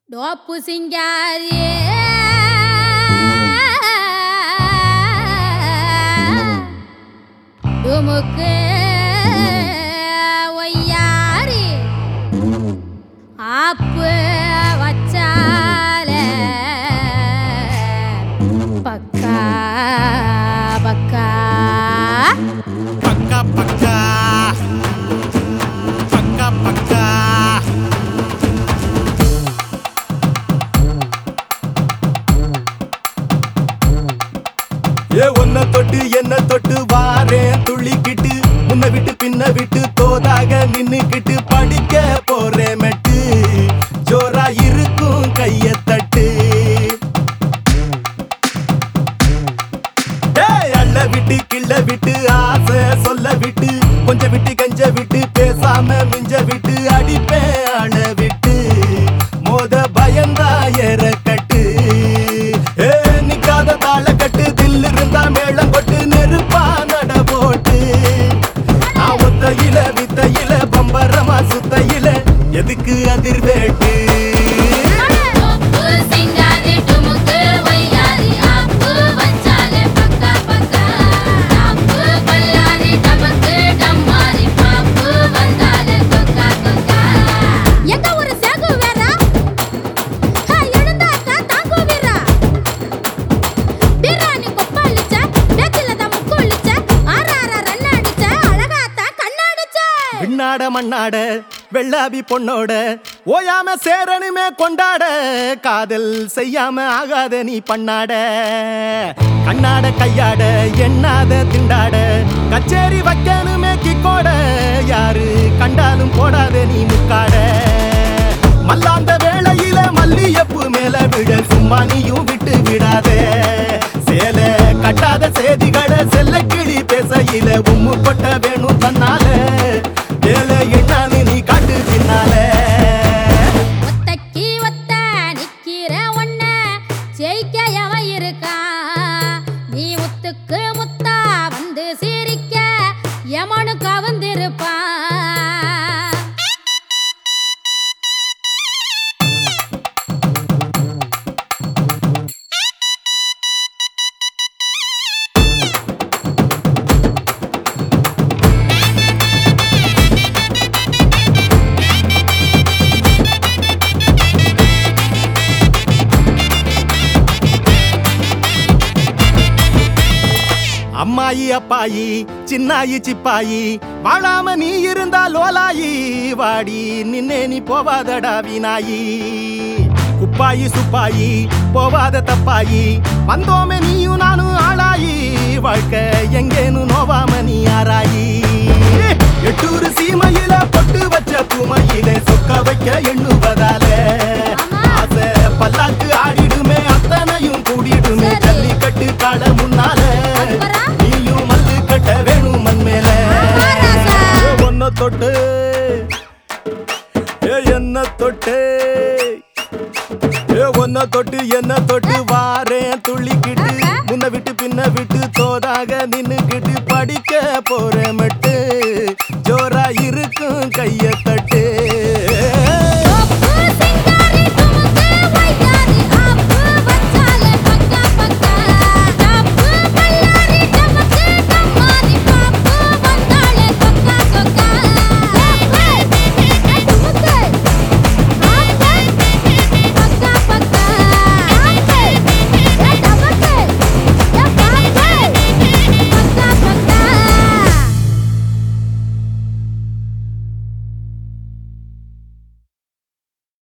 டோப்பு சிங்காரி டுமுக்கு ஒய்யாரி ஆப்பு வச்சால பக்கா பக்கா பக்கா பக்கா பக்கா பக்கா ஏ ஒன்ன தொட்டு என்ன தொட்டு வாரேன் துள்ளிக்கிட்டு முன்ன விட்டு பின்ன விட்டு தோதாக நின்னுக்கிட்டு படிக்க போறேன் மெட்டு ஜோரா இருக்கும் கைய தட்டு ஏய், அள்ள விட்டு கிள்ள விட்டு ஆசை சொல்ல விட்டு கொஞ்சம் விட்டு கஞ்ச விட்டு பேசாம மிஞ்ச விட்டு அடிப்பேன் அழ விட்டு மோத பயந்தா ஏற கட்டு ஏ நிக்காத தாள கட்டு தில் இருந்தா மேளம் கொட்டு நெருப்பா நட போட்டு நான் ஒத்தையில வித்தையில பம்பரமா சுத்தையில எதுக்கு அதிர்வேட்டு டோப்பு சிங்காரி டுமுக்கு ஒய்யாரி ஆப்பு வச்சாலே பக்கா பக்கா ஆப்பு பல்லாரி டமக்கு டம்மாரி பாப்பு வந்தாலே கொக்கா கொக்கா எங்க ஒரு சேகு வேற ஹே எழுந்தாக்கா தாங்கு வீர பிராணி கொப்பளிச்ச பேச்சில தான் முக்குளிச்ச ஆறார ரன் அடிச்ச அழகாத்தா கண்ணடிச்ச விண்ணாட மண்ணாட வெள்ளாவி பொண்ணோட ஓயாம சேரனுமே கொண்டாட காதல் செய்யாம ஆகாத நீ பண்ணாட கண்ணாட கையாட எண்ணாத திண்டாட கச்சேரி வைக்கணுமே கிக்கோட யாரு கண்டாலும் போடாத நீ முக்காட மல்லாந்த வேளையில மல்லியப்பு மேல விட சும்மா நீயும் விட்டு விடாதே சேல கட்டாத செய்திகளை செல்ல கிளி பேசையில உம்மு கொட்ட வேணும் தன்னால வேலை என்னான்னு நீ காட்டு பின்னால ஒத்தக்கி ஒத்த நிக்கிற ஒன்ன ஜெயிக்க எவன் இருக்கா நீ முத்துக்கு முத்தா வந்து சிரிக்க எமனு கவந்திருப்பா அம்மாயி அப்பாயி சின்னாயி சிப்பாயி வாழாம நீ இருந்தா லோலாயி வாடி நின்னே நீ போவாதடா வீணாயி குப்பாயி சுப்பாயி போவாத தப்பாயி வந்தோமே நீயும் நானும் ஆளாயி வாழ்க்கை எங்கேனு நோவாம நீ ஆராயி எட்டூரு சீமையில பொட்டு வச்ச பூமையில சொக்க வைக்க எண்ணுவதால ஆமா. ஆசை பல்லாக்கு ஆடிடுமே அத்தனையும் கூடிடுமே சரி. ஜல்லிக்கட்டு கால முன்னால அப்புறம்? நீயும் மல்லு கட்ட வேணும் மண் மேல ஆமா, ராசா. ஒன்ன தொட்டு ஏ என்ன தொட்டு ஏ ஒன்ன தொட்டு என்ன தொட்டு வாரேன் துள்ளிக்கிட்டு ஆஹா. முன்ன விட்டு பின்ன விட்டு தோதாக நின்னுக்கிட்டு படிக்க போற மட்டு ஜோரா இருக்கும் கைய தட்டு